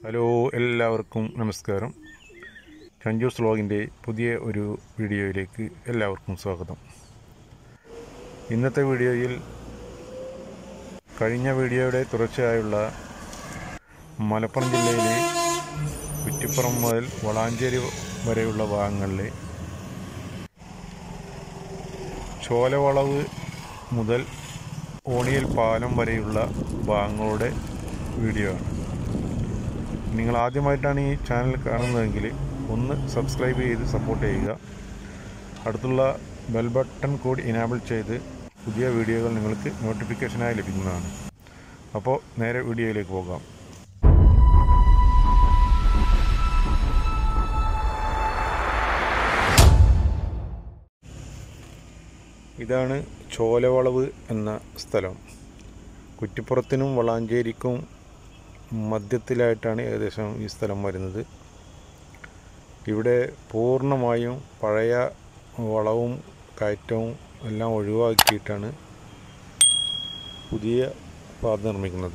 hello എല്ലാവർക്കും നമസ്കാരം ചഞ്ചൂസ് വ്ലോഗിൻ്റെ പുതിയ ഒരു വീഡിയോയിലേക്ക് എല്ലാവർക്കും സ്വാഗതം ഇന്നത്തെ വീഡിയോയിൽ കഴിഞ്ഞ വീഡിയോയുടെ തുടർച്ചയായുള്ള മലപ്പുറം ജില്ലയിലെ കുറ്റിപ്പുറം മുതൽ വളാഞ്ചേരി വരെയുള്ള ഭാഗങ്ങളിലെ ചോലവളവ് മുതൽ ഓണിയൽ പാലം വരെയുള്ള ഭാഗങ്ങളുടെ വീഡിയോ ആണ് നിങ്ങൾ ആദ്യമായിട്ടാണ് ഈ ചാനൽ കാണുന്നതെങ്കിൽ ഒന്ന് സബ്സ്ക്രൈബ് ചെയ്ത് സപ്പോർട്ട് ചെയ്യുക അടുത്തുള്ള ബെൽ ബട്ടൺ കൂടി ഇനാബിൾ ചെയ്ത് പുതിയ വീഡിയോകൾ നിങ്ങൾക്ക് നോട്ടിഫിക്കേഷനായി ലഭിക്കുന്നതാണ് അപ്പോൾ നേരെ വീഡിയോയിലേക്ക് പോകാം ഇതാണ് ചോലവളവ് എന്ന സ്ഥലം കുറ്റിപ്പുറത്തിനും വളാഞ്ചേരിക്കും മധ്യത്തിലായിട്ടാണ് ഏകദേശം ഈ സ്ഥലം വരുന്നത് ഇവിടെ പൂർണ്ണമായും പഴയ വളവും കയറ്റവും എല്ലാം ഒഴിവാക്കിയിട്ടാണ് പുതിയ പാത നിർമ്മിക്കുന്നത്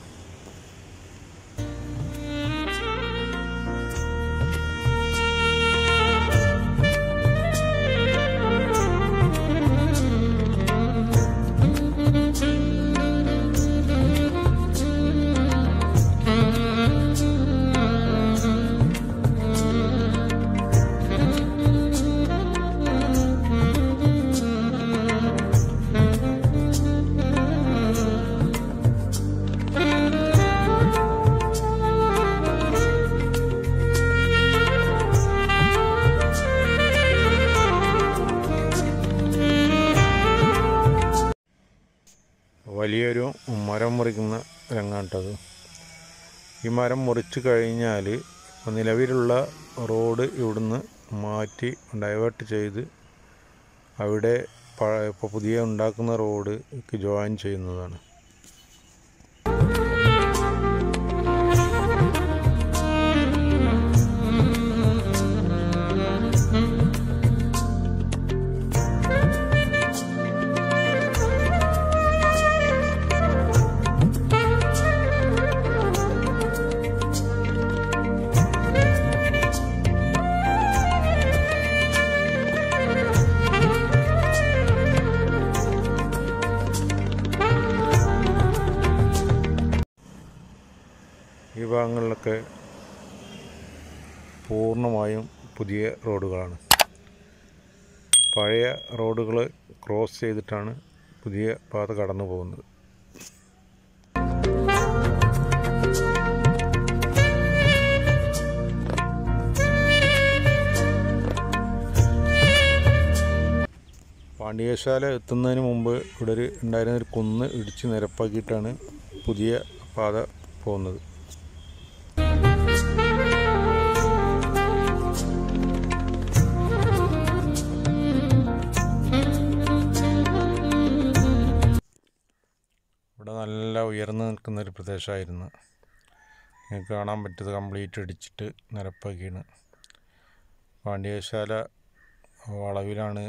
വലിയൊരു മരം മുറിക്കുന്ന രംഗാട്ടത് ഈ മരം മുറിച്ച് കഴിഞ്ഞാൽ ഇപ്പോൾ നിലവിലുള്ള റോഡ് ഇവിടുന്ന് മാറ്റി ഡൈവേർട്ട് ചെയ്ത് അവിടെ പഴ- ഇപ്പോൾ പുതിയ ഉണ്ടാക്കുന്ന റോഡ് ജോയിൻ ചെയ്യുന്നതാണ് ഈ ഭാഗങ്ങളിലൊക്കെ പൂർണ്ണമായും പുതിയ റോഡുകളാണ് പഴയ റോഡുകൾ ക്രോസ് ചെയ്തിട്ടാണ് പുതിയ പാത കടന്നു പോകുന്നത് പാണ്ഡ്യശാല എത്തുന്നതിന് മുമ്പ് ഇവിടെ ഒരു ഉണ്ടായിരുന്ന ഒരു കുന്ന് ഇടിച്ച് നിരപ്പാക്കിയിട്ടാണ് പുതിയ പാത പോകുന്നത് ഇവിടെ നല്ല ഉയർന്നു നിൽക്കുന്ന ഒരു പ്രദേശമായിരുന്നു നിങ്ങൾക്ക് കാണാൻ പറ്റിയത് കംപ്ലീറ്റ് ഇടിച്ചിട്ട് നിരപ്പാക്കിയാണ് പാണ്ഡ്യശാല വളവിലാണ്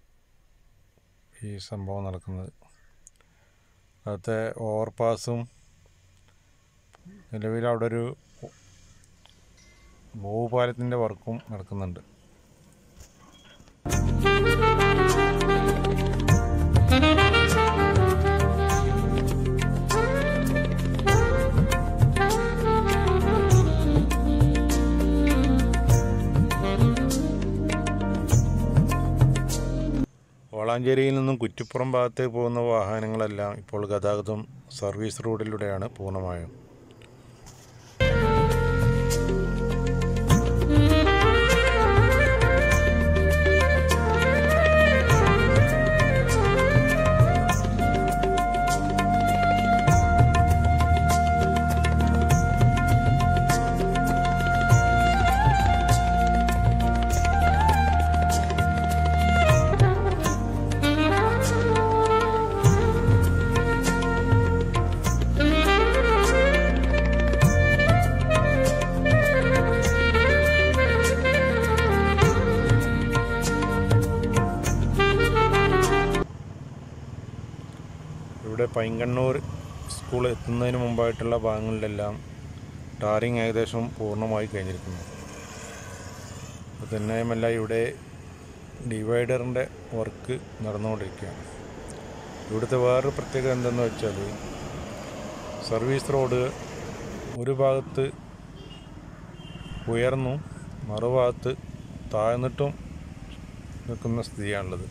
ഈ സംഭവം നടക്കുന്നത് അവിടുത്തെ ഓവർപാസും നിലവിൽ അവിടെ ഒരു ഭൂപാലത്തിൻ്റെ വർക്കും നടക്കുന്നുണ്ട് വളാഞ്ചേരിയിൽ നിന്നും കുറ്റിപ്പുറം ഭാഗത്തേക്ക് പോകുന്ന വാഹനങ്ങളെല്ലാം ഇപ്പോൾ ഗതാഗതം സർവീസ് റോഡിലൂടെയാണ് പൂർണ്ണമായും ഇവിടെ പൈങ്കണ്ണൂർ സ്കൂൾ എത്തുന്നതിന് മുമ്പായിട്ടുള്ള ഭാഗങ്ങളിലെല്ലാം ടാറിങ് ഏകദേശം പൂർണ്ണമായി കഴിഞ്ഞിരിക്കുന്നു അപ്പോൾ തന്നെയുമല്ല ഇവിടെ ഡിവൈഡറിൻ്റെ വർക്ക് നടന്നുകൊണ്ടിരിക്കുകയാണ് ഇവിടുത്തെ വേറൊരു പ്രത്യേകത എന്തെന്ന് വെച്ചാൽ സർവീസ് റോഡ് ഒരു ഭാഗത്ത് ഉയർന്നു മറുഭാഗത്ത് താഴ്ന്നിട്ടും നിൽക്കുന്ന സ്ഥിതിയാണുള്ളത്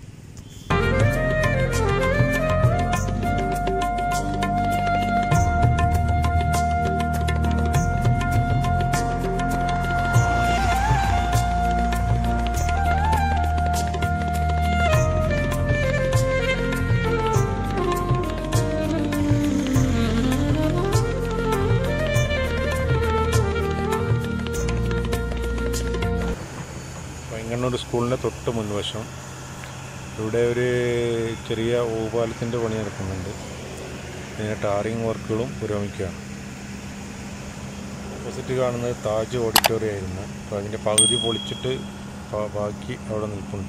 പൈങ്ങണ്ണൂർ സ്കൂളിൻ്റെ തൊട്ട് മുൻവശം ഇവിടെ ഒരു ചെറിയ ഓപാലത്തിൻ്റെ പണി നടക്കുന്നുണ്ട് ഇതിന് ടാറിങ് വർക്കുകളും പുരോഗമിക്കുകയാണ് ഓപ്പോസിറ്റ് കാണുന്നത് താജ് ഓഡിറ്റോറിയം ആയിരുന്നു അപ്പോൾ അതിൻ്റെ പകുതി പൊളിച്ചിട്ട് ബാ- ബാക്കി അവിടെ നിൽപ്പുണ്ട്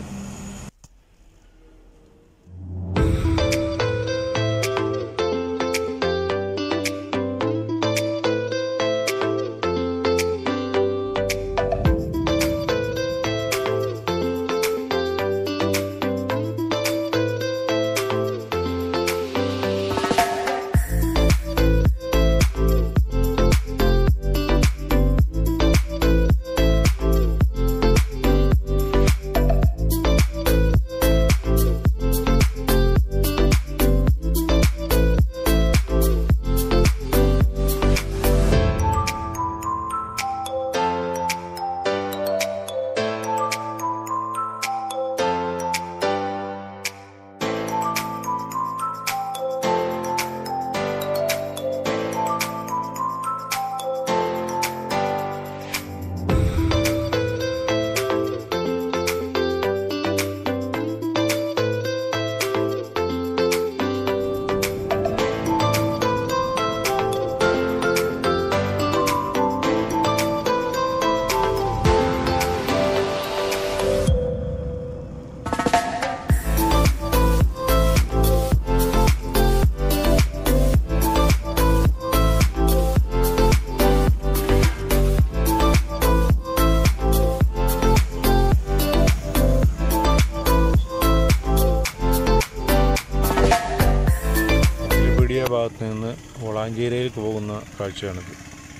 എലിപിടിയ ഭാഗത്ത് നിന്ന് വളാഞ്ചേരിയിലേക്ക് പോകുന്ന കാഴ്ചയാണിത്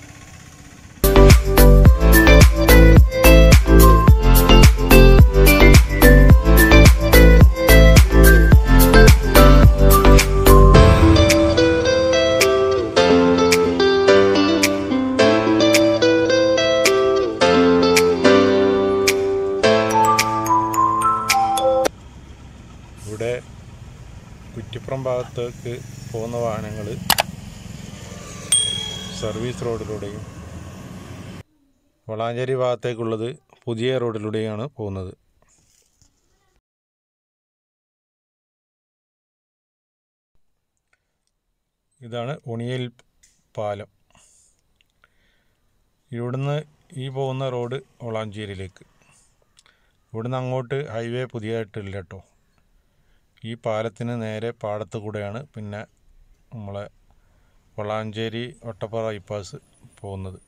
ഇവിടെ കുറ്റിപ്പുറം ഭാഗത്തേക്ക് പോകുന്ന വാഹനങ്ങൾ സർവീസ് റോഡിലൂടെയും വളാഞ്ചേരി ഭാഗത്തേക്കുള്ളത് പുതിയ റോഡിലൂടെയാണ് പോകുന്നത് ഇതാണ് ഒണിയൽ പാലം ഇവിടുന്ന് ഈ പോകുന്ന റോഡ് വളാഞ്ചേരിയിലേക്ക് ഇവിടുന്ന് അങ്ങോട്ട് ഹൈവേ പുതിയതായിട്ടില്ല കേട്ടോ ഈ പാലത്തിന് നേരെ പാടത്ത് കൂടെയാണ് പിന്നെ നമ്മളെ വളാഞ്ചേരി ഒട്ടപ്പാറ ബൈപ്പാസ് പോകുന്നത്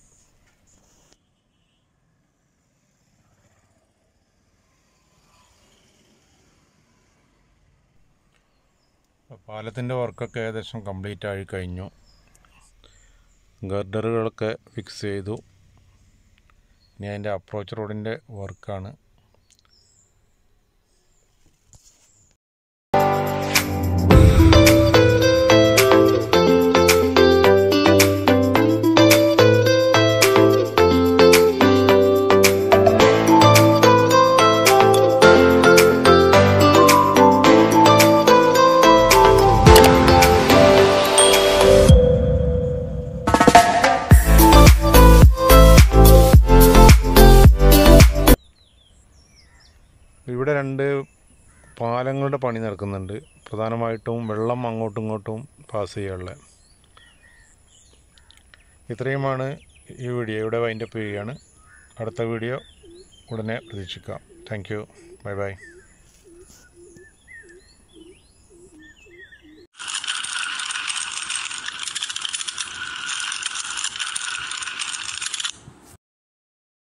പാലത്തിൻ്റെ വർക്കൊക്കെ ഏകദേശം കംപ്ലീറ്റ് ആയി കഴിഞ്ഞു ഗർഡറുകളൊക്കെ ഫിക്സ് ചെയ്തു ഇനി അതിൻ്റെ അപ്രോച്ച് റോഡിൻ്റെ വർക്കാണ് ഇവിടെ രണ്ട് പാലങ്ങളുടെ പണി നടക്കുന്നുണ്ട് പ്രധാനമായിട്ടും വെള്ളം അങ്ങോട്ടും ഇങ്ങോട്ടും പാസ് ചെയ്യാനുള്ള ഇത്രയുമാണ് ഈ വീഡിയോ ഇവിടെ വൈൻഡപ്പ് ചെയ്യുകയാണ് അടുത്ത വീഡിയോ ഉടനെ പ്രതീക്ഷിക്കാം താങ്ക് യു ബൈ ബൈ